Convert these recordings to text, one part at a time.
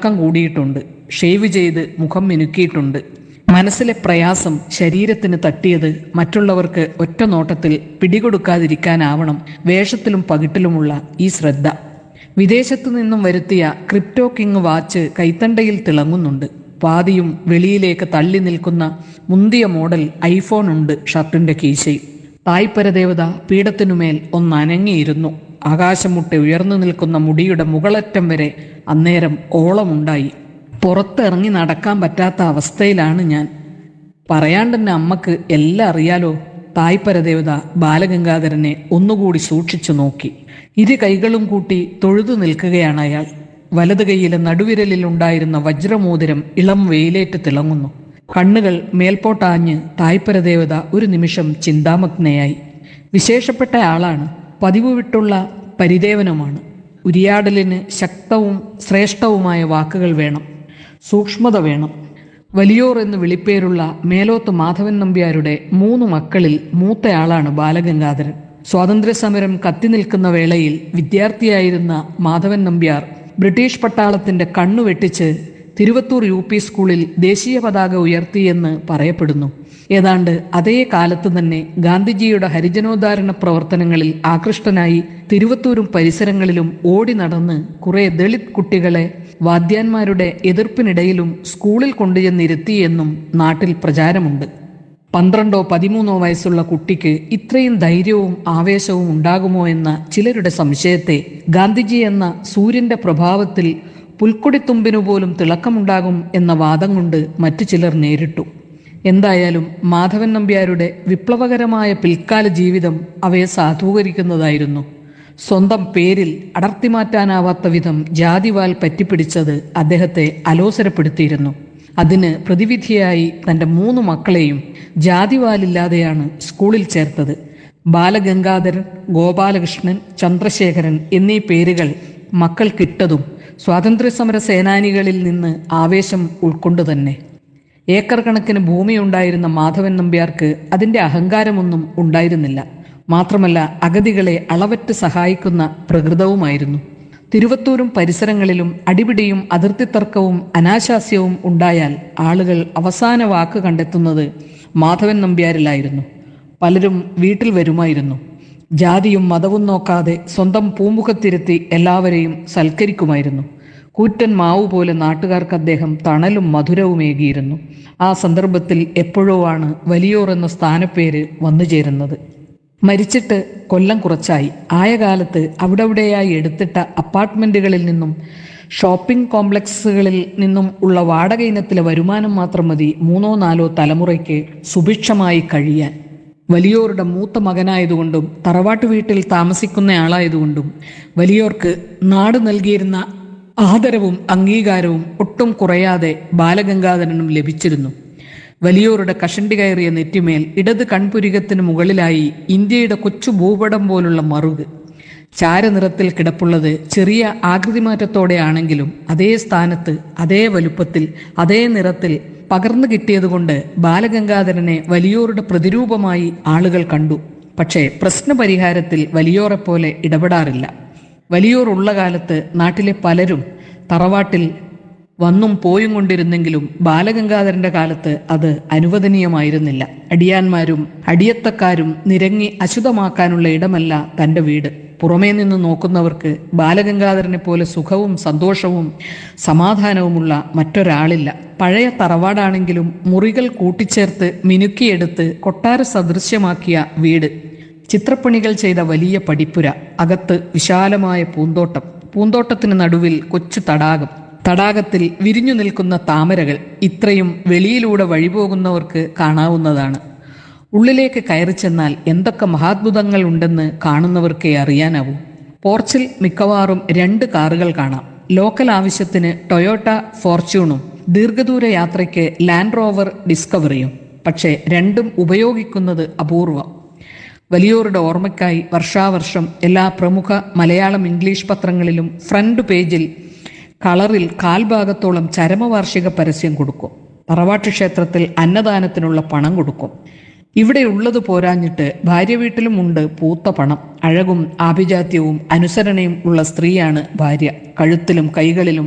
തിളക്കം കൂടിയിട്ടുണ്ട് ഷേവ് ചെയ്ത് മുഖം മിനുക്കിയിട്ടുണ്ട് മനസ്സിലെ പ്രയാസം ശരീരത്തിന് തട്ടിയത് മറ്റുള്ളവർക്ക് ഒറ്റ നോട്ടത്തിൽ പിടികൊടുക്കാതിരിക്കാനാവണം വേഷത്തിലും പകിട്ടിലുമുള്ള ഈ ശ്രദ്ധ വിദേശത്തു നിന്നും വരുത്തിയ ക്രിപ്റ്റോ കിങ് വാച്ച് കൈത്തണ്ടയിൽ തിളങ്ങുന്നുണ്ട് പാതിയും വെളിയിലേക്ക് തള്ളി നിൽക്കുന്ന മുന്തിയ മോഡൽ ഐഫോൺ ഉണ്ട് ഷർട്ടിന്റെ കീശയിൽ തായ്പരദേവത പീഠത്തിനുമേൽ ഒന്നനങ്ങിയിരുന്നു ആകാശം മുട്ടെ ഉയർന്നു നിൽക്കുന്ന മുടിയുടെ മുകളറ്റം വരെ അന്നേരം ഓളമുണ്ടായി പുറത്തിറങ്ങി നടക്കാൻ പറ്റാത്ത അവസ്ഥയിലാണ് ഞാൻ പറയാണ്ട് തന്നെ അമ്മക്ക് എല്ലാം അറിയാലോ തായ്പരദേവത ബാലഗംഗാധരനെ ഒന്നുകൂടി സൂക്ഷിച്ചു നോക്കി ഇരു കൈകളും കൂട്ടി തൊഴുതു നിൽക്കുകയാണ് അയാൾ വലത് കൈയിലെ നടുവിരലിൽ ഉണ്ടായിരുന്ന വജ്രമോതിരം ഇളം വെയിലേറ്റ് തിളങ്ങുന്നു കണ്ണുകൾ മേൽപോട്ടാഞ്ഞ് തായ്പരദേവത ഒരു നിമിഷം ചിന്താമഗ്നയായി വിശേഷപ്പെട്ട ആളാണ് പതിവ് വിട്ടുള്ള പരിദേവനമാണ് ഉരിയാടലിന് ശക്തവും ശ്രേഷ്ഠവുമായ വാക്കുകൾ വേണം സൂക്ഷ്മത വേണം വലിയോർ എന്ന് വിളിപ്പേരുള്ള മേലോത്ത് മാധവൻ നമ്പ്യാരുടെ മൂന്ന് മക്കളിൽ മൂത്തയാളാണ് ബാലഗംഗാധരൻ സ്വാതന്ത്ര്യസമരം കത്തി നിൽക്കുന്ന വേളയിൽ വിദ്യാർത്ഥിയായിരുന്ന മാധവൻ നമ്പ്യാർ ബ്രിട്ടീഷ് പട്ടാളത്തിന്റെ കണ്ണു വെട്ടിച്ച് തിരുവത്തൂർ യു പി സ്കൂളിൽ ദേശീയ പതാക ഉയർത്തിയെന്ന് പറയപ്പെടുന്നു ഏതാണ്ട് അതേ കാലത്ത് തന്നെ ഗാന്ധിജിയുടെ ഹരിജനോദ്ധാരണ പ്രവർത്തനങ്ങളിൽ ആകൃഷ്ടനായി തിരുവത്തൂരും പരിസരങ്ങളിലും ഓടി നടന്ന് കുറെ ദളിത് കുട്ടികളെ വാദ്യാന്മാരുടെ എതിർപ്പിനിടയിലും സ്കൂളിൽ കൊണ്ടുചെന്നിരുത്തിയെന്നും നാട്ടിൽ പ്രചാരമുണ്ട് പന്ത്രണ്ടോ പതിമൂന്നോ വയസ്സുള്ള കുട്ടിക്ക് ഇത്രയും ധൈര്യവും ആവേശവും ഉണ്ടാകുമോ എന്ന ചിലരുടെ സംശയത്തെ ഗാന്ധിജി എന്ന സൂര്യന്റെ പ്രഭാവത്തിൽ പുൽക്കൊടിത്തുമ്പിനു പോലും തിളക്കമുണ്ടാകും എന്ന വാദം കൊണ്ട് മറ്റു ചിലർ നേരിട്ടു എന്തായാലും മാധവൻ നമ്പ്യാരുടെ വിപ്ലവകരമായ പിൽക്കാല ജീവിതം അവയെ സാധൂകരിക്കുന്നതായിരുന്നു സ്വന്തം പേരിൽ അടർത്തി മാറ്റാനാവാത്ത വിധം ജാതിവാൽ പറ്റിപ്പിടിച്ചത് അദ്ദേഹത്തെ അലോസരപ്പെടുത്തിയിരുന്നു അതിന് പ്രതിവിധിയായി തൻ്റെ മൂന്ന് മക്കളെയും ജാതിവാലില്ലാതെയാണ് സ്കൂളിൽ ചേർത്തത് ബാലഗംഗാധരൻ ഗോപാലകൃഷ്ണൻ ചന്ദ്രശേഖരൻ എന്നീ പേരുകൾ മക്കൾക്കിട്ടതും സ്വാതന്ത്ര്യസമര സേനാനികളിൽ നിന്ന് ആവേശം ഉൾക്കൊണ്ടു തന്നെ ഏക്കർ കണക്കിന് ഭൂമിയുണ്ടായിരുന്ന മാധവൻ നമ്പ്യാർക്ക് അതിന്റെ അഹങ്കാരമൊന്നും ഉണ്ടായിരുന്നില്ല മാത്രമല്ല അഗതികളെ അളവറ്റ് സഹായിക്കുന്ന പ്രകൃതവുമായിരുന്നു തിരുവത്തൂരും പരിസരങ്ങളിലും അടിപിടിയും അതിർത്തി തർക്കവും അനാശാസ്യവും ഉണ്ടായാൽ ആളുകൾ അവസാന വാക്ക് കണ്ടെത്തുന്നത് മാധവൻ നമ്പ്യാരിലായിരുന്നു പലരും വീട്ടിൽ വരുമായിരുന്നു ജാതിയും മതവും നോക്കാതെ സ്വന്തം പൂമുഖത്തിരുത്തി എല്ലാവരെയും സൽക്കരിക്കുമായിരുന്നു കൂറ്റൻ മാവു പോലെ നാട്ടുകാർക്ക് അദ്ദേഹം തണലും മധുരവുമേകിയിരുന്നു ആ സന്ദർഭത്തിൽ എപ്പോഴോ ആണ് വലിയോർ എന്ന സ്ഥാനപ്പേര് വന്നു ചേരുന്നത് മരിച്ചിട്ട് കൊല്ലം കുറച്ചായി ആയ കാലത്ത് അവിടെവിടെയായി എടുത്തിട്ട അപ്പാർട്ട്മെന്റുകളിൽ നിന്നും ഷോപ്പിംഗ് കോംപ്ലക്സുകളിൽ നിന്നും ഉള്ള വാടക ഇനത്തിലെ വരുമാനം മാത്രം മതി മൂന്നോ നാലോ തലമുറയ്ക്ക് സുഭിക്ഷമായി കഴിയാൻ വലിയോരുടെ മൂത്ത മകനായതുകൊണ്ടും തറവാട്ട് വീട്ടിൽ താമസിക്കുന്ന ആളായതുകൊണ്ടും വലിയോർക്ക് നാട് നൽകിയിരുന്ന ആദരവും അംഗീകാരവും ഒട്ടും കുറയാതെ ബാലഗംഗാധരനും ലഭിച്ചിരുന്നു വലിയോരുടെ കഷണ്ടി കയറിയ നെറ്റിമേൽ ഇടത് കൺപുരികത്തിന് മുകളിലായി ഇന്ത്യയുടെ കൊച്ചു ഭൂപടം പോലുള്ള മറുക് ചാരനിറത്തിൽ കിടപ്പുള്ളത് ചെറിയ ആകൃതി മാറ്റത്തോടെയാണെങ്കിലും അതേ സ്ഥാനത്ത് അതേ വലുപ്പത്തിൽ അതേ നിറത്തിൽ പകർന്നു കിട്ടിയതുകൊണ്ട് ബാലഗംഗാധരനെ വലിയോരുടെ പ്രതിരൂപമായി ആളുകൾ കണ്ടു പക്ഷേ പ്രശ്നപരിഹാരത്തിൽ വലിയോറെപ്പോലെ ഇടപെടാറില്ല വലിയോർ ഉള്ള കാലത്ത് നാട്ടിലെ പലരും തറവാട്ടിൽ വന്നും പോയും കൊണ്ടിരുന്നെങ്കിലും ബാലഗംഗാധരന്റെ കാലത്ത് അത് അനുവദനീയമായിരുന്നില്ല അടിയാന്മാരും അടിയത്തക്കാരും നിരങ്ങി അശുദ്ധമാക്കാനുള്ള ഇടമല്ല തന്റെ വീട് പുറമേ നിന്ന് നോക്കുന്നവർക്ക് ബാലഗംഗാധരനെ പോലെ സുഖവും സന്തോഷവും സമാധാനവുമുള്ള മറ്റൊരാളില്ല പഴയ തറവാടാണെങ്കിലും മുറികൾ കൂട്ടിച്ചേർത്ത് മിനുക്കിയെടുത്ത് കൊട്ടാര സദൃശ്യമാക്കിയ വീട് ചിത്രപ്പണികൾ ചെയ്ത വലിയ പടിപ്പുര അകത്ത് വിശാലമായ പൂന്തോട്ടം പൂന്തോട്ടത്തിന് നടുവിൽ കൊച്ചു തടാകം തടാകത്തിൽ വിരിഞ്ഞു നിൽക്കുന്ന താമരകൾ ഇത്രയും വെളിയിലൂടെ വഴിപോകുന്നവർക്ക് കാണാവുന്നതാണ് ഉള്ളിലേക്ക് കയറി ചെന്നാൽ എന്തൊക്കെ മഹാത്ഭുതങ്ങൾ ഉണ്ടെന്ന് കാണുന്നവർക്കേ അറിയാനാവൂ പോർച്ചിൽ മിക്കവാറും രണ്ട് കാറുകൾ കാണാം ലോക്കൽ ആവശ്യത്തിന് ടൊയോട്ട ഫോർച്യൂണും ദീർഘദൂര യാത്രയ്ക്ക് ലാൻഡ് റോവർ ഡിസ്കവറിയും പക്ഷേ രണ്ടും ഉപയോഗിക്കുന്നത് അപൂർവം വലിയോരുടെ ഓർമ്മയ്ക്കായി വർഷാവർഷം എല്ലാ പ്രമുഖ മലയാളം ഇംഗ്ലീഷ് പത്രങ്ങളിലും ഫ്രണ്ട് പേജിൽ കളറിൽ കാൽഭാഗത്തോളം ചരമവാർഷിക പരസ്യം കൊടുക്കും തറവാട്ട് ക്ഷേത്രത്തിൽ അന്നദാനത്തിനുള്ള പണം കൊടുക്കും ഇവിടെ ഉള്ളത് പോരാഞ്ഞിട്ട് ഭാര്യ വീട്ടിലും ഉണ്ട് പൂത്ത പണം അഴകും ആഭിജാത്യവും അനുസരണയും ഉള്ള സ്ത്രീയാണ് ഭാര്യ കഴുത്തിലും കൈകളിലും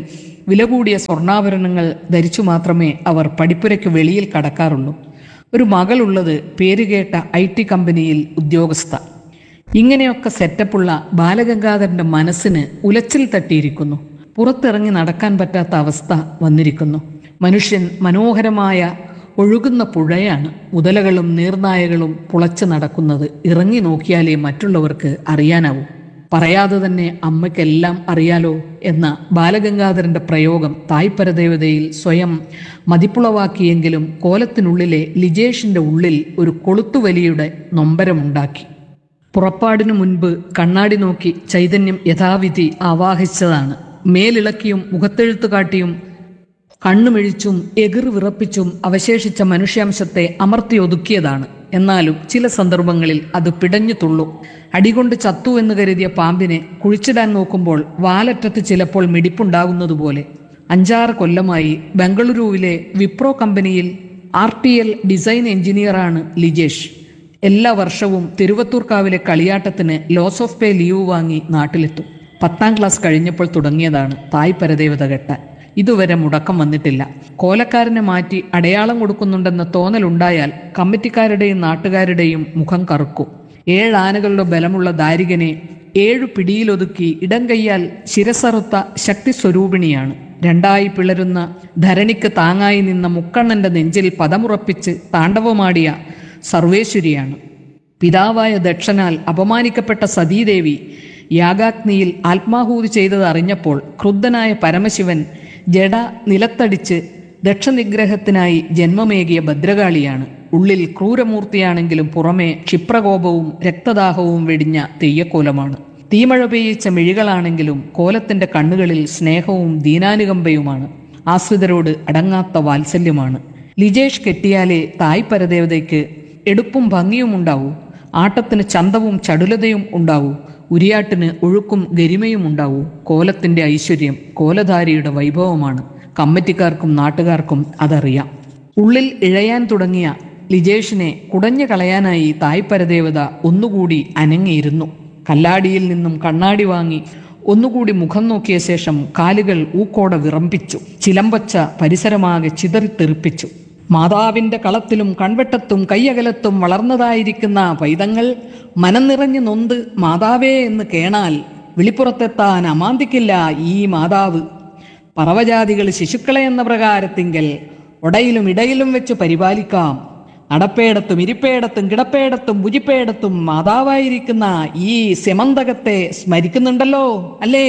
വില കൂടിയ സ്വർണ്ണാഭരണങ്ങൾ ധരിച്ചു മാത്രമേ അവർ പഠിപ്പുരയ്ക്ക് വെളിയിൽ കടക്കാറുള്ളൂ ഒരു മകളുള്ളത് പേരുകേട്ട ഐ ടി കമ്പനിയിൽ ഉദ്യോഗസ്ഥ ഇങ്ങനെയൊക്കെ സെറ്റപ്പുള്ള ബാലഗംഗാധരന്റെ മനസ്സിന് ഉലച്ചിൽ തട്ടിയിരിക്കുന്നു പുറത്തിറങ്ങി നടക്കാൻ പറ്റാത്ത അവസ്ഥ വന്നിരിക്കുന്നു മനുഷ്യൻ മനോഹരമായ ഒഴുകുന്ന പുഴയാണ് മുതലകളും നീർനായകളും പുളച്ചു നടക്കുന്നത് ഇറങ്ങി നോക്കിയാലേ മറ്റുള്ളവർക്ക് അറിയാനാവൂ പറയാതെ തന്നെ അമ്മയ്ക്കെല്ലാം അറിയാലോ എന്ന ബാലഗംഗാധരന്റെ പ്രയോഗം തായ്പരദേവതയിൽ സ്വയം മതിപ്പുളവാക്കിയെങ്കിലും കോലത്തിനുള്ളിലെ ലിജേഷിന്റെ ഉള്ളിൽ ഒരു കൊളുത്തുവലിയുടെ നൊമ്പരമുണ്ടാക്കി പുറപ്പാടിനു മുൻപ് കണ്ണാടി നോക്കി ചൈതന്യം യഥാവിധി ആവാഹിച്ചതാണ് മേലിളക്കിയും മുഖത്തെഴുത്തു കാട്ടിയും കണ്ണുമിഴിച്ചും എകിർ വിറപ്പിച്ചും അവശേഷിച്ച മനുഷ്യാംശത്തെ അമർത്തി ഒതുക്കിയതാണ് എന്നാലും ചില സന്ദർഭങ്ങളിൽ അത് പിടഞ്ഞു തുള്ളു അടികൊണ്ട് ചത്തു എന്ന് കരുതിയ പാമ്പിനെ കുഴിച്ചിടാൻ നോക്കുമ്പോൾ വാലറ്റത്ത് ചിലപ്പോൾ മിടിപ്പുണ്ടാകുന്നതുപോലെ അഞ്ചാറ് കൊല്ലമായി ബംഗളൂരുവിലെ വിപ്രോ കമ്പനിയിൽ ആർ ടി എൽ ഡിസൈൻ എഞ്ചിനീയറാണ് ലിജേഷ് എല്ലാ വർഷവും തിരുവത്തൂർക്കാവിലെ കളിയാട്ടത്തിന് ലോസ് ഓഫ് പേ ലീവ് വാങ്ങി നാട്ടിലെത്തും പത്താം ക്ലാസ് കഴിഞ്ഞപ്പോൾ തുടങ്ങിയതാണ് തായ് പരദേവത കെട്ടാൻ ഇതുവരെ മുടക്കം വന്നിട്ടില്ല കോലക്കാരനെ മാറ്റി അടയാളം കൊടുക്കുന്നുണ്ടെന്ന തോന്നലുണ്ടായാൽ കമ്മിറ്റിക്കാരുടെയും നാട്ടുകാരുടെയും മുഖം കറുക്കും ഏഴ് ആനകളുടെ ബലമുള്ള ദാരികനെ ഏഴു പിടിയിലൊതുക്കി ഇടം കൈയാൽ ശിരസറുത്ത ശക്തി സ്വരൂപിണിയാണ് രണ്ടായി പിളരുന്ന ധരണിക്ക് താങ്ങായി നിന്ന മുക്കണ്ണന്റെ നെഞ്ചിൽ പദമുറപ്പിച്ച് താണ്ഡവമാടിയ സർവേശ്വരിയാണ് പിതാവായ ദക്ഷനാൽ അപമാനിക്കപ്പെട്ട സതീദേവി യാഗാഗ്നിയിൽ ആത്മാഹൂതി ചെയ്തത് അറിഞ്ഞപ്പോൾ ക്രുദ്ധനായ പരമശിവൻ ജഡ നിലത്തടിച്ച് ദക്ഷനിഗ്രഹത്തിനായി ജന്മമേകിയ ഭദ്രകാളിയാണ് ഉള്ളിൽ ക്രൂരമൂർത്തിയാണെങ്കിലും പുറമെ ക്ഷിപ്രകോപവും രക്തദാഹവും വെടിഞ്ഞ തെയ്യക്കോലമാണ് തീമഴ പെയ്യിച്ച മിഴികളാണെങ്കിലും കോലത്തിന്റെ കണ്ണുകളിൽ സ്നേഹവും ദീനാനുകമ്പയുമാണ് ആശ്രിതരോട് അടങ്ങാത്ത വാത്സല്യമാണ് ലിജേഷ് കെട്ടിയാലേ തായ് പരദേവതയ്ക്ക് എടുപ്പും ഭംഗിയും ഉണ്ടാവൂ ആട്ടത്തിന് ചന്തവും ചടുലതയും ഉണ്ടാവൂ ഉരിയാട്ടിന് ഒഴുക്കും ഗരിമയും ഉണ്ടാവൂ കോലത്തിന്റെ ഐശ്വര്യം കോലധാരിയുടെ വൈഭവമാണ് കമ്മിറ്റിക്കാർക്കും നാട്ടുകാർക്കും അതറിയാം ഉള്ളിൽ ഇഴയാൻ തുടങ്ങിയ ലിജേഷിനെ കുടഞ്ഞു കളയാനായി തായ് പരദേവത ഒന്നുകൂടി അനങ്ങിയിരുന്നു കല്ലാടിയിൽ നിന്നും കണ്ണാടി വാങ്ങി ഒന്നുകൂടി മുഖം നോക്കിയ ശേഷം കാലുകൾ ഊക്കോടെ വിറമ്പിച്ചു ചിലമ്പച്ച പരിസരമാകെ ചിതറിത്തെറിപ്പിച്ചു മാതാവിന്റെ കളത്തിലും കൺവെട്ടത്തും കയ്യകലത്തും വളർന്നതായിരിക്കുന്ന പൈതങ്ങൾ മനം നിറഞ്ഞു നൊന്ത് മാതാവേ എന്ന് കേണാൽ വിളിപ്പുറത്തെത്താൻ അമാന്തിക്കില്ല ഈ മാതാവ് പറവജാതികൾ ശിശുക്കളെ എന്ന പ്രകാരത്തിങ്കൽ ഒടയിലും ഇടയിലും വെച്ച് പരിപാലിക്കാം നടപ്പേടത്തും ഇരിപ്പേടത്തും കിടപ്പേടത്തും ഭുജിപ്പേടത്തും മാതാവായിരിക്കുന്ന ഈ സെമന്തകത്തെ സ്മരിക്കുന്നുണ്ടല്ലോ അല്ലേ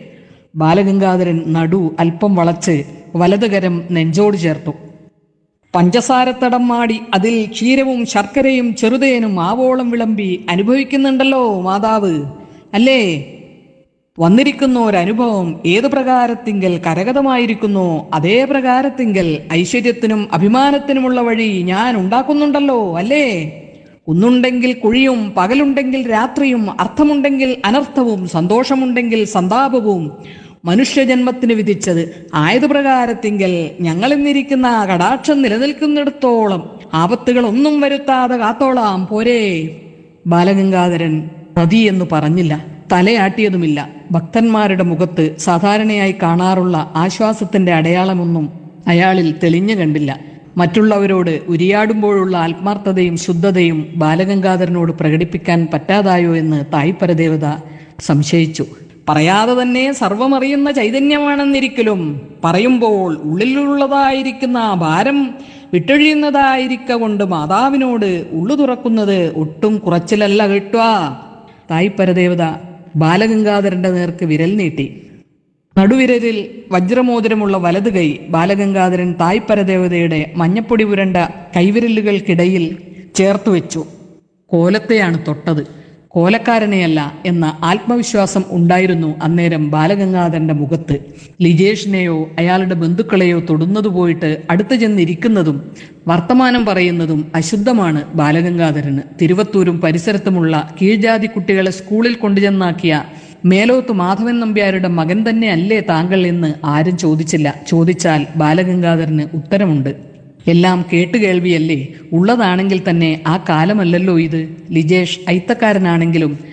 ബാലഗംഗാധരൻ നടു അല്പം വളച്ച് വലതുകരം നെഞ്ചോട് ചേർത്തു പഞ്ചസാരത്തടം മാടി അതിൽ ക്ഷീരവും ശർക്കരയും ചെറുതേനും ആവോളം വിളമ്പി അനുഭവിക്കുന്നുണ്ടല്ലോ മാതാവ് അല്ലേ വന്നിരിക്കുന്ന ഒരനുഭവം ഏത് പ്രകാരത്തിങ്കൽ കരഗതമായിരിക്കുന്നോ അതേ പ്രകാരത്തിങ്കൽ ഐശ്വര്യത്തിനും അഭിമാനത്തിനുമുള്ള വഴി ഞാൻ ഉണ്ടാക്കുന്നുണ്ടല്ലോ അല്ലേ കുന്നുണ്ടെങ്കിൽ കുഴിയും പകലുണ്ടെങ്കിൽ രാത്രിയും അർത്ഥമുണ്ടെങ്കിൽ അനർത്ഥവും സന്തോഷമുണ്ടെങ്കിൽ സന്താപവും മനുഷ്യജന്മത്തിന് വിധിച്ചത് ആയത് പ്രകാരത്തിങ്കൽ ഞങ്ങളിന്നിരിക്കുന്ന കടാക്ഷം നിലനിൽക്കുന്നിടത്തോളം ആപത്തുകളൊന്നും വരുത്താതെ കാത്തോളാം പോരേ ബാലഗംഗാധരൻ നദി എന്ന് പറഞ്ഞില്ല തലയാട്ടിയതുമില്ല ഭക്തന്മാരുടെ മുഖത്ത് സാധാരണയായി കാണാറുള്ള ആശ്വാസത്തിന്റെ അടയാളമൊന്നും അയാളിൽ തെളിഞ്ഞു കണ്ടില്ല മറ്റുള്ളവരോട് ഉരിയാടുമ്പോഴുള്ള ആത്മാർത്ഥതയും ശുദ്ധതയും ബാലഗംഗാധരനോട് പ്രകടിപ്പിക്കാൻ പറ്റാതായോ എന്ന് തായ് പരദേവത സംശയിച്ചു പറയാതെ തന്നെ സർവമറിയുന്ന ചൈതന്യമാണെന്നിരിക്കലും പറയുമ്പോൾ ഉള്ളിലുള്ളതായിരിക്കുന്ന ആ ഭാരം വിട്ടൊഴിയുന്നതായിരിക്ക കൊണ്ട് മാതാവിനോട് ഉള്ളു തുറക്കുന്നത് ഒട്ടും കുറച്ചിലല്ല കിട്ടുക തായ് പരദേവത ബാലഗംഗാധരന്റെ നേർക്ക് വിരൽ നീട്ടി നടുവിരലിൽ വജ്രമോതിരമുള്ള വലത് കൈ ബാലഗംഗാധരൻ തായ് പരദേവതയുടെ മഞ്ഞപ്പൊടി പുരണ്ട കൈവിരലുകൾക്കിടയിൽ ചേർത്ത് വെച്ചു കോലത്തെയാണ് തൊട്ടത് കോലക്കാരനെയല്ല എന്ന ആത്മവിശ്വാസം ഉണ്ടായിരുന്നു അന്നേരം ബാലഗംഗാധരന്റെ മുഖത്ത് ലിജേഷിനെയോ അയാളുടെ ബന്ധുക്കളെയോ തൊടുന്നത് പോയിട്ട് അടുത്ത് ചെന്നിരിക്കുന്നതും വർത്തമാനം പറയുന്നതും അശുദ്ധമാണ് ബാലഗംഗാധരന് തിരുവത്തൂരും പരിസരത്തുമുള്ള കീഴ്ജാതി കുട്ടികളെ സ്കൂളിൽ കൊണ്ടുചെന്നാക്കിയ മേലോത്ത് മാധവൻ നമ്പ്യാരുടെ മകൻ തന്നെ അല്ലേ താങ്കൾ എന്ന് ആരും ചോദിച്ചില്ല ചോദിച്ചാൽ ബാലഗംഗാധരന് ഉത്തരമുണ്ട് എല്ലാം കേട്ടുകേൾവിയല്ലേ ഉള്ളതാണെങ്കിൽ തന്നെ ആ കാലമല്ലല്ലോ ഇത് ലിജേഷ് ഐത്തക്കാരനാണെങ്കിലും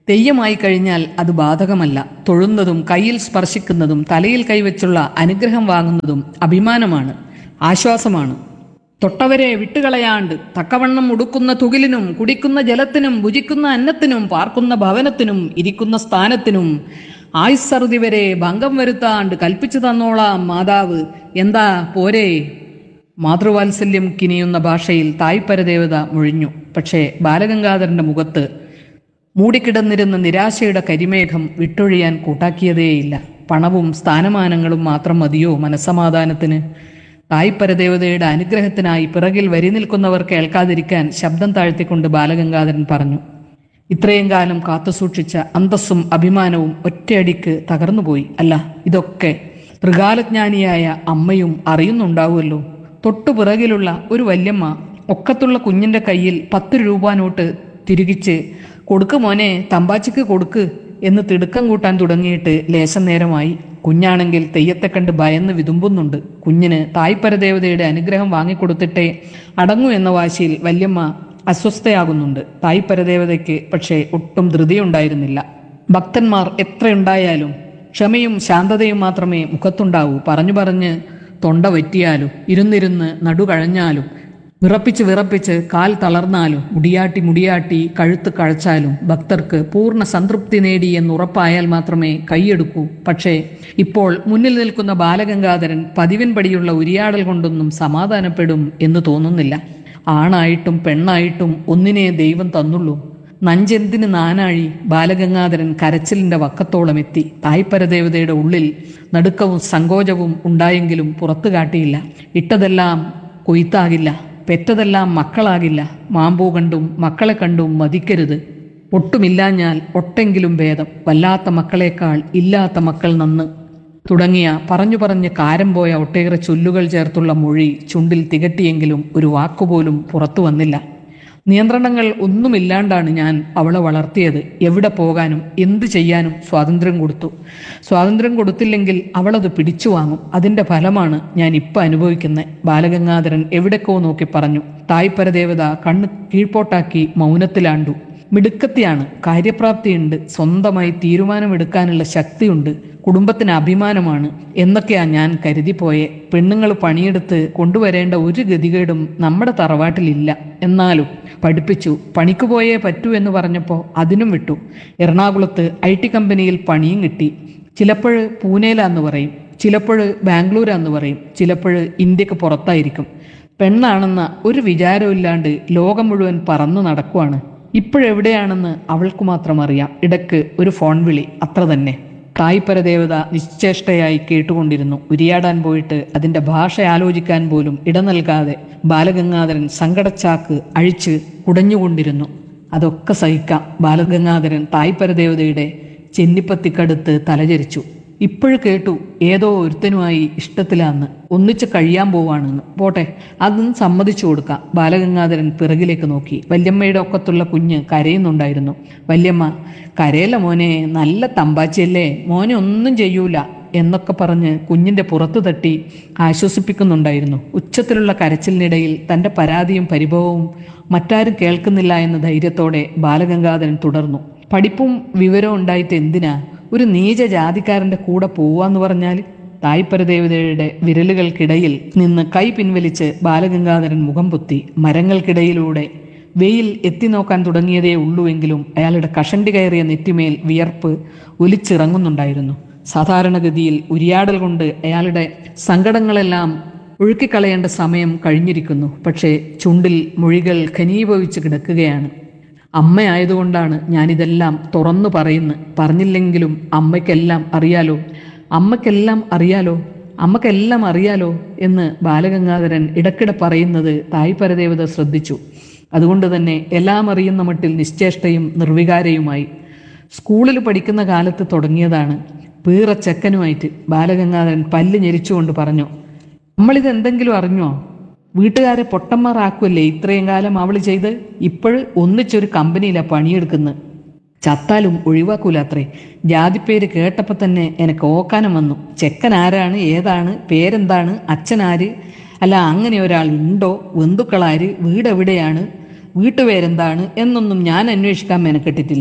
തെയ്യമായി കഴിഞ്ഞാൽ അത് ബാധകമല്ല തൊഴുന്നതും കയ്യിൽ സ്പർശിക്കുന്നതും തലയിൽ കൈവച്ചുള്ള അനുഗ്രഹം വാങ്ങുന്നതും അഭിമാനമാണ് ആശ്വാസമാണ് തൊട്ടവരെ വിട്ടുകളയാണ്ട് തക്കവണ്ണം ഉടുക്കുന്ന തുകിലിനും കുടിക്കുന്ന ജലത്തിനും ഭുജിക്കുന്ന അന്നത്തിനും പാർക്കുന്ന ഭവനത്തിനും ഇരിക്കുന്ന സ്ഥാനത്തിനും ആയുസ്സറുതി വരെ ഭംഗം വരുത്താണ്ട് കൽപ്പിച്ചു തന്നോളാം മാതാവ് എന്താ പോരേ മാതൃവാത്സല്യം കിനിയുന്ന ഭാഷയിൽ തായ്പരദേവത മുഴിഞ്ഞു പക്ഷേ ബാലഗംഗാധരന്റെ മുഖത്ത് മൂടിക്കിടന്നിരുന്ന നിരാശയുടെ കരിമേഘം വിട്ടൊഴിയാൻ കൂട്ടാക്കിയതേയില്ല പണവും സ്ഥാനമാനങ്ങളും മാത്രം മതിയോ മനസ്സമാധാനത്തിന് തായ്പരദേവതയുടെ അനുഗ്രഹത്തിനായി പിറകിൽ വരി നിൽക്കുന്നവർ കേൾക്കാതിരിക്കാൻ ശബ്ദം താഴ്ത്തിക്കൊണ്ട് ബാലഗംഗാധരൻ പറഞ്ഞു ഇത്രയും കാലം കാത്തുസൂക്ഷിച്ച അന്തസ്സും അഭിമാനവും ഒറ്റയടിക്ക് തകർന്നുപോയി അല്ല ഇതൊക്കെ ത്രികാലജ്ഞാനിയായ അമ്മയും അറിയുന്നുണ്ടാവുമല്ലോ തൊട്ടു പിറകിലുള്ള ഒരു വല്യമ്മ ഒക്കത്തുള്ള കുഞ്ഞിന്റെ കയ്യിൽ പത്ത് രൂപ നോട്ട് തിരികിച്ച് കൊടുക്ക് മോനെ തമ്പാച്ചിക്ക് കൊടുക്ക് എന്ന് തിടുക്കം കൂട്ടാൻ തുടങ്ങിയിട്ട് ലേശം നേരമായി കുഞ്ഞാണെങ്കിൽ തെയ്യത്തെ കണ്ട് ഭയന്ന് വിതുമ്പുന്നുണ്ട് കുഞ്ഞിന് തായ്പരദേവതയുടെ അനുഗ്രഹം വാങ്ങിക്കൊടുത്തിട്ടേ അടങ്ങൂ എന്ന വാശിയിൽ വല്യമ്മ അസ്വസ്ഥയാകുന്നുണ്ട് തായ്പരദേവതയ്ക്ക് പക്ഷേ ഒട്ടും ധൃതിയുണ്ടായിരുന്നില്ല ഭക്തന്മാർ എത്രയുണ്ടായാലും ക്ഷമയും ശാന്തതയും മാത്രമേ മുഖത്തുണ്ടാവൂ പറഞ്ഞു പറഞ്ഞ് തൊണ്ട വറ്റിയാലും ഇരുന്നിരുന്ന് നടുകഴഞ്ഞാലും വിറപ്പിച്ച് വിറപ്പിച്ച് കാൽ തളർന്നാലും മുടിയാട്ടി മുടിയാട്ടി കഴുത്ത് കഴച്ചാലും ഭക്തർക്ക് പൂർണ്ണ സംതൃപ്തി നേടി എന്നുറപ്പായാൽ മാത്രമേ കൈയെടുക്കൂ പക്ഷേ ഇപ്പോൾ മുന്നിൽ നിൽക്കുന്ന ബാലഗംഗാധരൻ പതിവിൻപടിയുള്ള ഉരിയാടൽ കൊണ്ടൊന്നും സമാധാനപ്പെടും എന്ന് തോന്നുന്നില്ല ആണായിട്ടും പെണ്ണായിട്ടും ഒന്നിനെ ദൈവം തന്നുള്ളൂ നഞ്ചെന്തിന് നാനാഴി ബാലഗംഗാധരൻ കരച്ചിലിന്റെ വക്കത്തോളം എത്തി തായ്പരദേവതയുടെ ഉള്ളിൽ നടുക്കവും സങ്കോചവും ഉണ്ടായെങ്കിലും പുറത്തു കാട്ടിയില്ല ഇട്ടതെല്ലാം കൊയ്ത്താകില്ല പെറ്റതെല്ലാം മക്കളാകില്ല മാമ്പൂ കണ്ടും മക്കളെ കണ്ടും മതിക്കരുത് ഒട്ടുമില്ലാഞ്ഞാൽ ഒട്ടെങ്കിലും ഭേദം വല്ലാത്ത മക്കളേക്കാൾ ഇല്ലാത്ത മക്കൾ നന്ന് തുടങ്ങിയ പറഞ്ഞു പറഞ്ഞ് കാരം പോയ ഒട്ടേറെ ചൊല്ലുകൾ ചേർത്തുള്ള മൊഴി ചുണ്ടിൽ തികട്ടിയെങ്കിലും ഒരു വാക്കുപോലും പുറത്തു വന്നില്ല നിയന്ത്രണങ്ങൾ ഒന്നുമില്ലാണ്ടാണ് ഞാൻ അവളെ വളർത്തിയത് എവിടെ പോകാനും എന്തു ചെയ്യാനും സ്വാതന്ത്ര്യം കൊടുത്തു സ്വാതന്ത്ര്യം കൊടുത്തില്ലെങ്കിൽ അവളത് പിടിച്ചു വാങ്ങും അതിന്റെ ഫലമാണ് ഞാൻ ഇപ്പം അനുഭവിക്കുന്നത് ബാലഗംഗാധരൻ എവിടേക്കോ നോക്കി പറഞ്ഞു തായ്പരദേവത കണ്ണ് കീഴ്പോട്ടാക്കി മൗനത്തിലാണ്ടു മിടുക്കത്തിയാണ് കാര്യപ്രാപ്തിയുണ്ട് സ്വന്തമായി തീരുമാനമെടുക്കാനുള്ള ശക്തിയുണ്ട് കുടുംബത്തിന് അഭിമാനമാണ് എന്നൊക്കെയാ ഞാൻ കരുതിപ്പോയെ പെണ്ണുങ്ങൾ പണിയെടുത്ത് കൊണ്ടുവരേണ്ട ഒരു ഗതികേടും നമ്മുടെ തറവാട്ടിലില്ല എന്നാലും പഠിപ്പിച്ചു പണിക്ക് പോയേ പറ്റൂ എന്ന് പറഞ്ഞപ്പോൾ അതിനും വിട്ടു എറണാകുളത്ത് ഐ ടി കമ്പനിയിൽ പണിയും കിട്ടി ചിലപ്പോൾ പൂനെയിലാന്ന് പറയും ചിലപ്പോൾ ബാംഗ്ലൂരാന്ന് പറയും ചിലപ്പോൾ ഇന്ത്യക്ക് പുറത്തായിരിക്കും പെണ്ണാണെന്ന ഒരു വിചാരമില്ലാണ്ട് ലോകം മുഴുവൻ പറന്നു നടക്കുവാണ് ഇപ്പോഴെവിടെയാണെന്ന് അവൾക്ക് മാത്രം അറിയാം ഇടയ്ക്ക് ഒരു ഫോൺ വിളി അത്ര തന്നെ തായ്പരദേവത നിശ്ചേഷ്ടയായി കേട്ടുകൊണ്ടിരുന്നു ഉരിയാടാൻ പോയിട്ട് അതിന്റെ ഭാഷ ആലോചിക്കാൻ പോലും ഇട നൽകാതെ ബാലഗംഗാധരൻ സങ്കടച്ചാക്ക് അഴിച്ച് കുടഞ്ഞുകൊണ്ടിരുന്നു അതൊക്കെ സഹിക്കാം ബാലഗംഗാധരൻ തായ്പരദേവതയുടെ ചെന്നിപ്പത്തിക്കടുത്ത് തലചരിച്ചു ഇപ്പോഴ് കേട്ടു ഏതോ ഒരുത്തനുമായി ഇഷ്ടത്തിലാന്ന് ഒന്നിച്ച് കഴിയാൻ പോവാണെന്ന് പോട്ടെ അതൊന്നും സമ്മതിച്ചു കൊടുക്കാം ബാലഗംഗാധരൻ പിറകിലേക്ക് നോക്കി വല്യമ്മയുടെ ഒക്കത്തുള്ള കുഞ്ഞ് കരയുന്നുണ്ടായിരുന്നു വല്യമ്മ കരയല്ല മോനെ നല്ല തമ്പാച്ചിയല്ലേ മോനെ ഒന്നും ചെയ്യൂല എന്നൊക്കെ പറഞ്ഞ് കുഞ്ഞിന്റെ പുറത്തു തട്ടി ആശ്വസിപ്പിക്കുന്നുണ്ടായിരുന്നു ഉച്ചത്തിലുള്ള കരച്ചിലിനിടയിൽ തന്റെ പരാതിയും പരിഭവവും മറ്റാരും കേൾക്കുന്നില്ല എന്ന ധൈര്യത്തോടെ ബാലഗംഗാധരൻ തുടർന്നു പഠിപ്പും വിവരവും ഉണ്ടായിട്ട് എന്തിനാ ഒരു നീച ജാതിക്കാരന്റെ കൂടെ പോവാന്ന് പറഞ്ഞാൽ തായ്പരദേവതയുടെ വിരലുകൾക്കിടയിൽ നിന്ന് കൈ പിൻവലിച്ച് ബാലഗംഗാധരൻ മുഖം പൊത്തി മരങ്ങൾക്കിടയിലൂടെ വെയിൽ എത്തി നോക്കാൻ തുടങ്ങിയതേ ഉള്ളൂവെങ്കിലും അയാളുടെ കഷണ്ടി കയറിയ നെറ്റിമേൽ വിയർപ്പ് ഒലിച്ചിറങ്ങുന്നുണ്ടായിരുന്നു സാധാരണഗതിയിൽ ഉരിയാടൽ കൊണ്ട് അയാളുടെ സങ്കടങ്ങളെല്ലാം ഒഴുക്കിക്കളയേണ്ട സമയം കഴിഞ്ഞിരിക്കുന്നു പക്ഷേ ചുണ്ടിൽ മൊഴികൾ ഖനീഭവിച്ച് കിടക്കുകയാണ് അമ്മയായതുകൊണ്ടാണ് ഞാനിതെല്ലാം തുറന്നു പറയുന്നു പറഞ്ഞില്ലെങ്കിലും അമ്മയ്ക്കെല്ലാം അറിയാലോ അമ്മയ്ക്കെല്ലാം അറിയാലോ അമ്മക്കെല്ലാം അറിയാലോ എന്ന് ബാലഗംഗാധരൻ ഇടയ്ക്കിടെ പറയുന്നത് തായ്പരദേവത ശ്രദ്ധിച്ചു അതുകൊണ്ട് തന്നെ എല്ലാം അറിയുന്ന മട്ടിൽ നിശ്ചേഷ്ടയും നിർവികാരയുമായി സ്കൂളിൽ പഠിക്കുന്ന കാലത്ത് തുടങ്ങിയതാണ് പീറ ചെക്കനുമായിട്ട് ബാലഗംഗാധരൻ പല്ല് ഞെരിച്ചുകൊണ്ട് പറഞ്ഞു നമ്മളിത് എന്തെങ്കിലും അറിഞ്ഞോ വീട്ടുകാരെ പൊട്ടന്മാരാക്കുമല്ലേ ഇത്രയും കാലം അവള് ചെയ്ത് ഇപ്പോഴ് ഒന്നിച്ചൊരു കമ്പനിയിലാ പണിയെടുക്കുന്നത് ചത്താലും ഒഴിവാക്കൂലത്രേ ജാതിപ്പേര് കേട്ടപ്പോൾ തന്നെ എനിക്ക് ഓക്കാനം വന്നു ചെക്കൻ ആരാണ് ഏതാണ് പേരെന്താണ് അച്ഛനാര് അല്ല അങ്ങനെ ഒരാൾ ഉണ്ടോ ബന്ധുക്കളാര് വീടെവിടെയാണ് വീട്ടുപേരെന്താണ് എന്നൊന്നും ഞാൻ അന്വേഷിക്കാൻ മെനക്കെട്ടിട്ടില്ല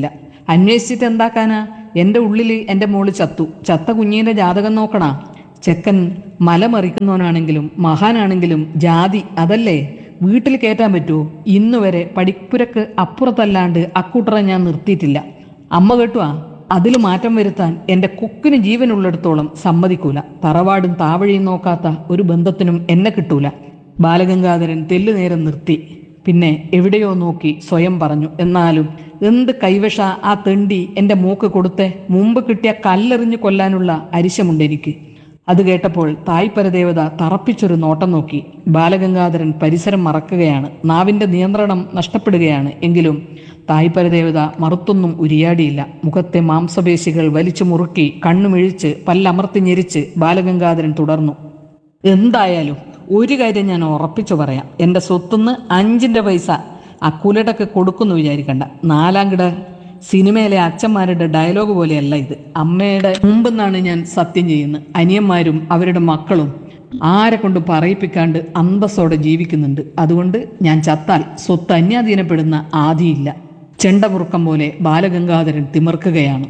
അന്വേഷിച്ചിട്ട് എന്താക്കാനാ എൻ്റെ ഉള്ളിൽ എൻ്റെ മോള് ചത്തു ചത്ത കുഞ്ഞിൻ്റെ ജാതകം നോക്കണാ ചെക്കൻ മലമറിക്കുന്നവനാണെങ്കിലും മഹാനാണെങ്കിലും ജാതി അതല്ലേ വീട്ടിൽ കയറ്റാൻ പറ്റുമോ ഇന്ന് വരെ പഠിപ്പുരക്ക് അപ്പുറത്തല്ലാണ്ട് അക്കൂട്ടറെ ഞാൻ നിർത്തിയിട്ടില്ല അമ്മ കേട്ടുവാ അതിൽ മാറ്റം വരുത്താൻ എൻ്റെ കൊക്കിന് ജീവനുള്ളിടത്തോളം സമ്മതിക്കൂല തറവാടും താവഴിയും നോക്കാത്ത ഒരു ബന്ധത്തിനും എന്നെ കിട്ടൂല ബാലഗംഗാധരൻ തെല്ലു നേരം നിർത്തി പിന്നെ എവിടെയോ നോക്കി സ്വയം പറഞ്ഞു എന്നാലും എന്ത് കൈവശ ആ തെണ്ടി എൻ്റെ മൂക്ക് കൊടുത്തെ മുമ്പ് കിട്ടിയ കല്ലെറിഞ്ഞു കൊല്ലാനുള്ള അരിശമുണ്ട് എനിക്ക് അത് കേട്ടപ്പോൾ തായ്പരദേവത തറപ്പിച്ചൊരു നോട്ടം നോക്കി ബാലഗംഗാധരൻ പരിസരം മറക്കുകയാണ് നാവിന്റെ നിയന്ത്രണം നഷ്ടപ്പെടുകയാണ് എങ്കിലും തായ്പരദേവത മറുത്തൊന്നും ഉരിയാടിയില്ല മുഖത്തെ മാംസപേശികൾ വലിച്ചു മുറുക്കി കണ്ണുമിഴിച്ച് പല്ലമർത്തി ഞെരിച്ച് ബാലഗംഗാധരൻ തുടർന്നു എന്തായാലും ഒരു കാര്യം ഞാൻ ഉറപ്പിച്ചു പറയാം എൻ്റെ സ്വത്തുനിന്ന് അഞ്ചിന്റെ പൈസ അക്കുലടക്ക് കൊടുക്കുന്നു വിചാരിക്കണ്ട നാലാം കിട സിനിമയിലെ അച്ഛന്മാരുടെ ഡയലോഗ് പോലെയല്ല ഇത് അമ്മയുടെ മുമ്പെന്നാണ് ഞാൻ സത്യം ചെയ്യുന്നത് അനിയന്മാരും അവരുടെ മക്കളും ആരെ കൊണ്ട് പറയിപ്പിക്കാണ്ട് അന്തസ്സോടെ ജീവിക്കുന്നുണ്ട് അതുകൊണ്ട് ഞാൻ ചത്താൽ സ്വത്ത് അന്യാധീനപ്പെടുന്ന ആദിയില്ല ചെണ്ടപുറുക്കം പോലെ ബാലഗംഗാധരൻ തിമിർക്കുകയാണ്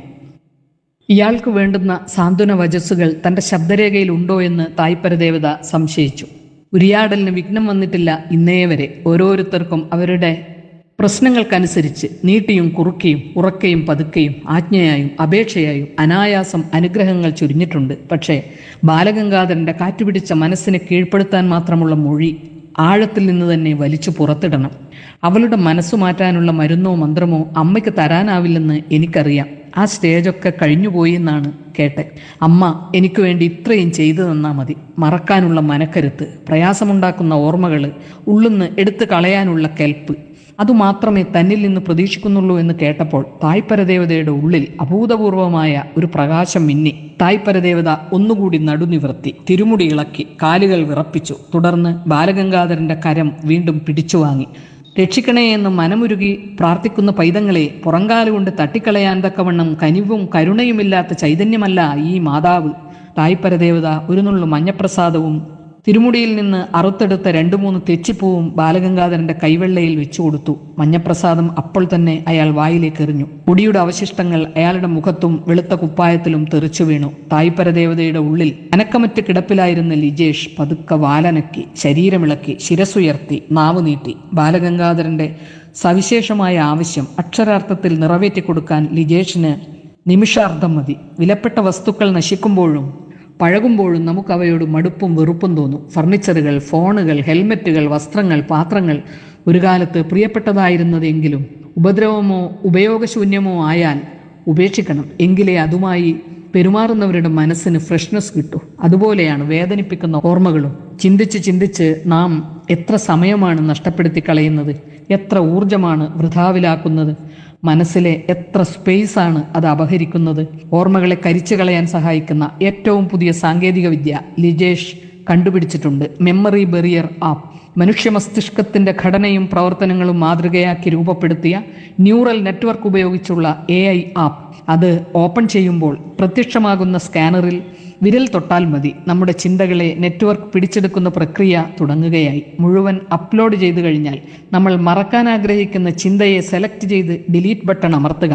ഇയാൾക്ക് വേണ്ടുന്ന സാന്ത്വന വചസ്സുകൾ തന്റെ ശബ്ദരേഖയിൽ ഉണ്ടോ എന്ന് തായ്പരദേവത സംശയിച്ചു ഉരിയാടലിന് വിഘ്നം വന്നിട്ടില്ല ഇന്നേ വരെ ഓരോരുത്തർക്കും അവരുടെ പ്രശ്നങ്ങൾക്കനുസരിച്ച് നീട്ടിയും കുറുക്കിയും ഉറക്കയും പതുക്കെയും ആജ്ഞയായും അപേക്ഷയായും അനായാസം അനുഗ്രഹങ്ങൾ ചുരിഞ്ഞിട്ടുണ്ട് പക്ഷേ ബാലഗംഗാധരന്റെ കാറ്റുപിടിച്ച മനസ്സിനെ കീഴ്പ്പെടുത്താൻ മാത്രമുള്ള മൊഴി ആഴത്തിൽ നിന്ന് തന്നെ വലിച്ചു പുറത്തിടണം അവളുടെ മനസ്സു മാറ്റാനുള്ള മരുന്നോ മന്ത്രമോ അമ്മയ്ക്ക് തരാനാവില്ലെന്ന് എനിക്കറിയാം ആ സ്റ്റേജൊക്കെ കഴിഞ്ഞുപോയി എന്നാണ് കേട്ടെ അമ്മ എനിക്ക് വേണ്ടി ഇത്രയും ചെയ്തു തന്നാ മതി മറക്കാനുള്ള മനക്കരുത്ത് പ്രയാസമുണ്ടാക്കുന്ന ഓർമ്മകൾ ഉള്ളുന്ന് എടുത്തു കളയാനുള്ള കെൽപ്പ് അതുമാത്രമേ തന്നിൽ നിന്ന് പ്രതീക്ഷിക്കുന്നുള്ളൂ എന്ന് കേട്ടപ്പോൾ തായ്പരദേവതയുടെ ഉള്ളിൽ അഭൂതപൂർവമായ ഒരു പ്രകാശം മിന്നി തായ്പരദേവത ഒന്നുകൂടി നടുനിവർത്തി തിരുമുടി ഇളക്കി കാലുകൾ വിറപ്പിച്ചു തുടർന്ന് ബാലഗംഗാധരന്റെ കരം വീണ്ടും പിടിച്ചു വാങ്ങി രക്ഷിക്കണേ എന്ന് മനമുരുകി പ്രാർത്ഥിക്കുന്ന പൈതങ്ങളെ പുറങ്കാലുകൊണ്ട് തട്ടിക്കളയാൻ തക്കവണ്ണം കനിവും കരുണയുമില്ലാത്ത ചൈതന്യമല്ല ഈ മാതാവ് തായ്പരദേവത ഒരു നുള്ളു മഞ്ഞപ്രസാദവും തിരുമുടിയിൽ നിന്ന് അറുത്തെടുത്ത രണ്ടു മൂന്ന് തെച്ചിപ്പൂവും ബാലഗംഗാധരന്റെ കൈവെള്ളയിൽ വെച്ചു കൊടുത്തു മഞ്ഞപ്രസാദം അപ്പോൾ തന്നെ അയാൾ വായിലേക്ക് എറിഞ്ഞു പൊടിയുടെ അവശിഷ്ടങ്ങൾ അയാളുടെ മുഖത്തും വെളുത്ത കുപ്പായത്തിലും തെറിച്ചു വീണു തായ്പരദേവതയുടെ ഉള്ളിൽ അനക്കമറ്റ് കിടപ്പിലായിരുന്ന ലിജേഷ് പതുക്കെ വാലനക്കി ശരീരമിളക്കി ശിരസുയർത്തി നാവ് നീട്ടി ബാലഗംഗാധരന്റെ സവിശേഷമായ ആവശ്യം അക്ഷരാർത്ഥത്തിൽ നിറവേറ്റി കൊടുക്കാൻ ലിജേഷിന് നിമിഷാർദ്ധം മതി വിലപ്പെട്ട വസ്തുക്കൾ നശിക്കുമ്പോഴും പഴകുമ്പോഴും നമുക്ക് അവയോട് മടുപ്പും വെറുപ്പും തോന്നും ഫർണിച്ചറുകൾ ഫോണുകൾ ഹെൽമെറ്റുകൾ വസ്ത്രങ്ങൾ പാത്രങ്ങൾ ഒരു കാലത്ത് പ്രിയപ്പെട്ടതായിരുന്നതെങ്കിലും ഉപദ്രവമോ ഉപയോഗശൂന്യമോ ആയാൽ ഉപേക്ഷിക്കണം എങ്കിലേ അതുമായി പെരുമാറുന്നവരുടെ മനസ്സിന് ഫ്രഷ്നെസ് കിട്ടൂ അതുപോലെയാണ് വേദനിപ്പിക്കുന്ന ഓർമ്മകളും ചിന്തിച്ച് ചിന്തിച്ച് നാം എത്ര സമയമാണ് നഷ്ടപ്പെടുത്തി കളയുന്നത് എത്ര ഊർജമാണ് വൃഥാവിലാക്കുന്നത് മനസ്സിലെ എത്ര സ്പേസ് ആണ് അത് അപഹരിക്കുന്നത് ഓർമ്മകളെ കരിച്ചു കളയാൻ സഹായിക്കുന്ന ഏറ്റവും പുതിയ സാങ്കേതിക വിദ്യ ലിജേഷ് കണ്ടുപിടിച്ചിട്ടുണ്ട് മെമ്മറി ബെറിയർ ആപ്പ് മനുഷ്യ മസ്തിഷ്കത്തിന്റെ ഘടനയും പ്രവർത്തനങ്ങളും മാതൃകയാക്കി രൂപപ്പെടുത്തിയ ന്യൂറൽ നെറ്റ്വർക്ക് ഉപയോഗിച്ചുള്ള എ ഐ ആപ്പ് അത് ഓപ്പൺ ചെയ്യുമ്പോൾ പ്രത്യക്ഷമാകുന്ന സ്കാനറിൽ വിരൽ തൊട്ടാൽ മതി നമ്മുടെ ചിന്തകളെ നെറ്റ്വർക്ക് പിടിച്ചെടുക്കുന്ന പ്രക്രിയ തുടങ്ങുകയായി മുഴുവൻ അപ്ലോഡ് ചെയ്തു കഴിഞ്ഞാൽ നമ്മൾ മറക്കാൻ ആഗ്രഹിക്കുന്ന ചിന്തയെ സെലക്ട് ചെയ്ത് ഡിലീറ്റ് ബട്ടൺ അമർത്തുക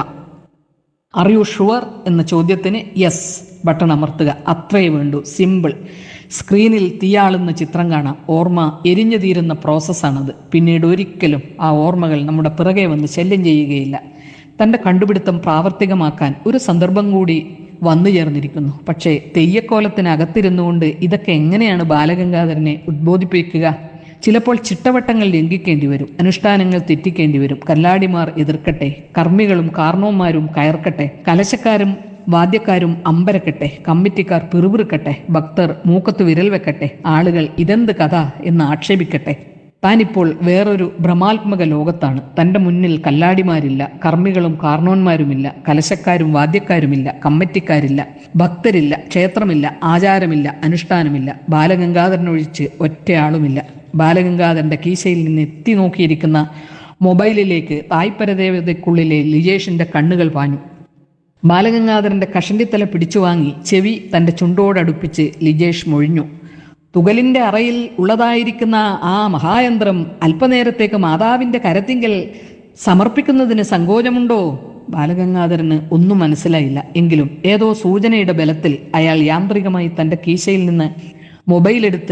ആർ യു ഷുവർ എന്ന ചോദ്യത്തിന് യെസ് ബട്ടൺ അമർത്തുക അത്രയേ വേണ്ടൂ സിമ്പിൾ സ്ക്രീനിൽ തീയാളുന്ന ചിത്രം കാണാം ഓർമ്മ എരിഞ്ഞു തീരുന്ന പ്രോസസ്സാണത് പിന്നീട് ഒരിക്കലും ആ ഓർമ്മകൾ നമ്മുടെ പിറകെ വന്ന് ശല്യം ചെയ്യുകയില്ല തൻ്റെ കണ്ടുപിടുത്തം പ്രാവർത്തികമാക്കാൻ ഒരു സന്ദർഭം കൂടി വന്നു ചേർന്നിരിക്കുന്നു പക്ഷേ തെയ്യക്കോലത്തിനകത്തിരുന്നുകൊണ്ട് ഇതൊക്കെ എങ്ങനെയാണ് ബാലഗംഗാധരനെ ഉദ്ബോധിപ്പിക്കുക ചിലപ്പോൾ ചിട്ടവട്ടങ്ങൾ ലംഘിക്കേണ്ടി വരും അനുഷ്ഠാനങ്ങൾ തെറ്റിക്കേണ്ടി വരും കല്ലാടിമാർ എതിർക്കട്ടെ കർമ്മികളും കാർണോന്മാരും കയർക്കട്ടെ കലശക്കാരും വാദ്യക്കാരും അമ്പരക്കട്ടെ കമ്മിറ്റിക്കാർ പിറുപിറുക്കട്ടെ ഭക്തർ മൂക്കത്ത് വിരൽ വെക്കട്ടെ ആളുകൾ ഇതെന്ത് കഥ എന്ന് ആക്ഷേപിക്കട്ടെ താനിപ്പോൾ വേറൊരു ഭ്രമാത്മക ലോകത്താണ് തന്റെ മുന്നിൽ കല്ലാടിമാരില്ല കർമ്മികളും കാർണോന്മാരുമില്ല കലശക്കാരും വാദ്യക്കാരുമില്ല കമ്മിറ്റിക്കാരില്ല ഭക്തരില്ല ക്ഷേത്രമില്ല ആചാരമില്ല അനുഷ്ഠാനമില്ല ബാലഗംഗാധരനൊഴിച്ച് ഒറ്റയാളുമില്ല ബാലഗംഗാധരന്റെ കീശയിൽ നിന്ന് എത്തി നോക്കിയിരിക്കുന്ന മൊബൈലിലേക്ക് തായ്പരദേവതയ്ക്കുള്ളിലെ ലിജേഷിന്റെ കണ്ണുകൾ പാഞ്ഞു ബാലഗംഗാധരന്റെ കഷണ്ടിത്തല പിടിച്ചു വാങ്ങി ചെവി തന്റെ ചുണ്ടോടടുപ്പിച്ച് ലിജേഷ് മൊഴിഞ്ഞു തുകലിന്റെ അറയിൽ ഉള്ളതായിരിക്കുന്ന ആ മഹായന്ത്രം അല്പനേരത്തേക്ക് മാതാവിന്റെ കരത്തിങ്കൽ സമർപ്പിക്കുന്നതിന് സങ്കോചമുണ്ടോ ബാലഗംഗാധരന് ഒന്നും മനസ്സിലായില്ല എങ്കിലും ഏതോ സൂചനയുടെ ബലത്തിൽ അയാൾ യാന്ത്രികമായി തന്റെ കീശയിൽ നിന്ന് മൊബൈൽ എടുത്ത്